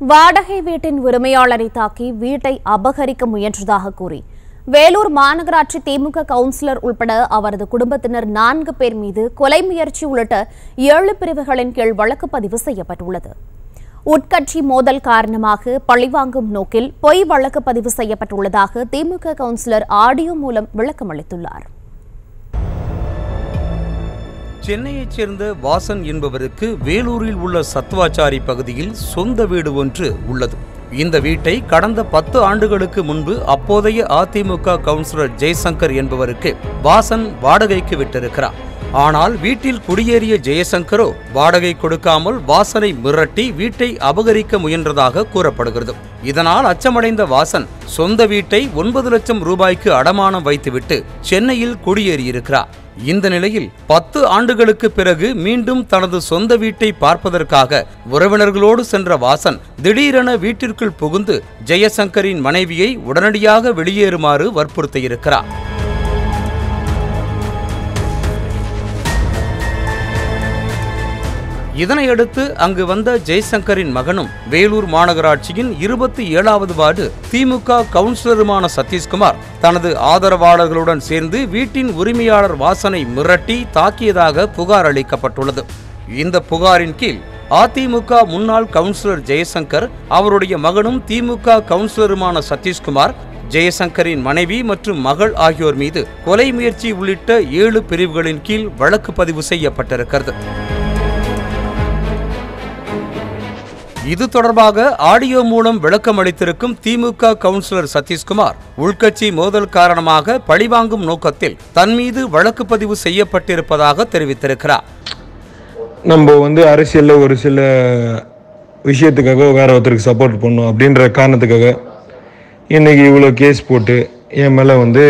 வாடகை வீட்டின் உரிமையாளரை தாக்கி வீட்டை அபகரிக்க முயன்றதாக கூறி வேலூர் மாநகராட்சி திமுக கவுன்சிலர் உள்பட அவரது குடும்பத்தினர் நான்கு பேர் மீது கொலை முயற்சி உள்ளிட்ட ஏழு பிரிவுகளின் கீழ் வழக்கு பதிவு செய்யப்பட்டுள்ளது உட்கட்சி மோதல் காரணமாக பழிவாங்கும் நோக்கில் பொய் வழக்கு பதிவு செய்யப்பட்டுள்ளதாக திமுக கவுன்சிலர் ஆடியோ மூலம் விளக்கமளித்துள்ளார் சென்னையைச் சேர்ந்த வாசன் என்பவருக்கு வேலூரில் உள்ள சத்வாச்சாரி பகுதியில் சொந்த வீடு ஒன்று உள்ளது இந்த வீட்டை கடந்த பத்து ஆண்டுகளுக்கு முன்பு அப்போதைய அதிமுக கவுன்சிலர் ஜெய்சங்கர் என்பவருக்கு வாசன் வாடகைக்கு விட்டிருக்கிறார் ஆனால் வீட்டில் குடியேறிய ஜெயசங்கரோ வாடகை கொடுக்காமல் வாசனை மிரட்டி வீட்டை அபகரிக்க முயன்றதாக கூறப்படுகிறது இதனால் அச்சமடைந்த வாசன் சொந்த வீட்டை ஒன்பது லட்சம் ரூபாய்க்கு அடமானம் வைத்துவிட்டு சென்னையில் குடியேறியிருக்கிறார் இந்த நிலையில் பத்து ஆண்டுகளுக்கு பிறகு மீண்டும் தனது சொந்த வீட்டை பார்ப்பதற்காக உறவினர்களோடு சென்ற வாசன் திடீரென வீட்டிற்குள் புகுந்து ஜெயசங்கரின் மனைவியை உடனடியாக வெளியேறுமாறு வற்புறுத்தியிருக்கிறார் இதனையடுத்து அங்கு வந்த ஜெய்சங்கரின் மகனும் வேலூர் மாநகராட்சியின் இருபத்தி ஏழாவது வார்டு திமுக கவுன்சிலருமான சதீஷ்குமார் தனது ஆதரவாளர்களுடன் சேர்ந்து வீட்டின் உரிமையாளர் வாசனை மிரட்டி தாக்கியதாக புகார் அளிக்கப்பட்டுள்ளது இந்த புகாரின் கீழ் அதிமுக முன்னாள் கவுன்சிலர் ஜெயசங்கர் அவருடைய மகனும் திமுக கவுன்சிலருமான சதீஷ்குமார் ஜெயசங்கரின் மனைவி மற்றும் மகள் ஆகியோர் மீது கொலை முயற்சி உள்ளிட்ட ஏழு பிரிவுகளின் கீழ் வழக்கு பதிவு செய்யப்பட்டிருக்கிறது இது தொடர்பாக ஆடியோ மூலம் விளக்கம் அளித்திருக்கும் திமுக கவுன்சிலர் சதீஷ்குமார் உள்கட்சி மோதல் காரணமாக பழிவாங்கும் நோக்கத்தில் தன் மீது வழக்கு பதிவு செய்யப்பட்டிருப்பதாக தெரிவித்திருக்கிறார் நம்ம வந்து அரசியலில் ஒரு சில விஷயத்துக்காக வேற ஒருத்தருக்கு சப்போர்ட் பண்ணணும் அப்படின்ற காரணத்துக்காக இன்னைக்கு இவ்வளோ கேஸ் போட்டு என் மேலே வந்து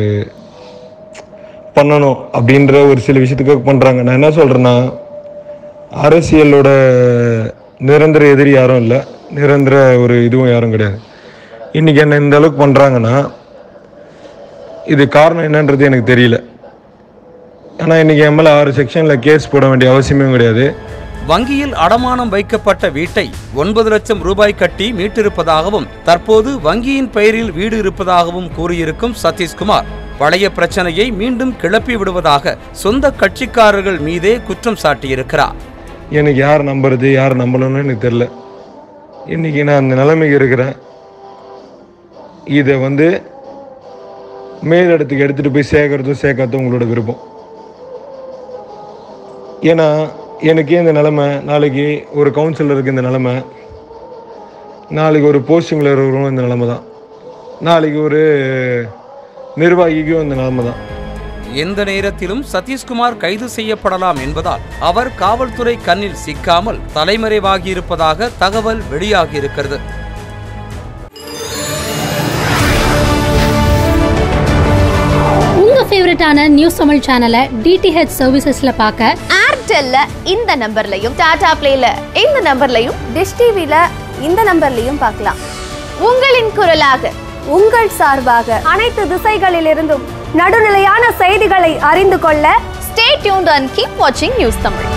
பண்ணணும் அப்படின்ற ஒரு சில விஷயத்துக்காக பண்ணுறாங்க நான் என்ன சொல்கிறேன்னா அரசியலோட நிரந்தர எதிரி யாரும் இல்லை நிரந்தர ஒரு இதுவும் யாரும் கிடையாது இன்னைக்கு என்ன இந்த அளவுக்கு பண்ணுறாங்கன்னா இது காரணம் என்னன்றது எனக்கு தெரியல ஆனால் இன்னைக்கு என் மேலே ஆறு செக்ஷனில் கேஸ் போட வேண்டிய அவசியமே கிடையாது வங்கியில் அடமானம் வைக்கப்பட்ட வீட்டை ஒன்பது லட்சம் ரூபாய் கட்டி மீட்டிருப்பதாகவும் தற்போது வங்கியின் பெயரில் வீடு இருப்பதாகவும் கூறியிருக்கும் சதீஷ்குமார் பழைய பிரச்சனையை மீண்டும் கிளப்பி விடுவதாக சொந்த கட்சிக்காரர்கள் மீதே குற்றம் சாட்டியிருக்கிறார் எனக்கு யார் நம்புறது யார் நம்பணும்னு எனக்கு தெரில இன்னைக்கு நான் அந்த நிலைமைக்கு இருக்கிறேன் இதை வந்து மேலிடத்துக்கு எடுத்துகிட்டு போய் சேர்க்கறதும் சேர்க்காததும் உங்களோட விருப்பம் ஏன்னா எனக்கு இந்த நிலைமை நாளைக்கு ஒரு கவுன்சிலருக்கு இந்த நிலைமை நாளைக்கு ஒரு போஸ்டிங்கில் இருக்கிறவங்களும் இந்த நிலைமை தான் நாளைக்கு ஒரு நிர்வாகிக்கும் இந்த நிலைமை தான் எந்த நேரத்திலும் சதீஷ்குமார் கைது செய்யப்படலாம் என்பதால் அவர் காவல்துறை கண்ணில் சிக்காமல் தலைமறைவாகியிருப்பதாக தகவல் வெளியாகியிருக்கிறது உங்க ஃபேவரட்டான நியூஸ் தமிழ் சேனலை டிடிஹெச் சர்வீசஸ்ல பார்க்க ஏர்டெல்ல இந்த நம்பர்லையும் டாடா பிளேல இந்த நம்பர்லையும் டிஷ் டிவில இந்த நம்பர்லையும் பார்க்கலாம் உங்களின் குரலாக உங்கள் சார்பாக அனைத்து திசைகளிலிருந்தும் நடுநிலையான செய்திகளை அறிந்து கொள்ள ஸ்டே டியூன்ட் அண்ட் கீப் வாட்சிங் நியூஸ் தமிழ்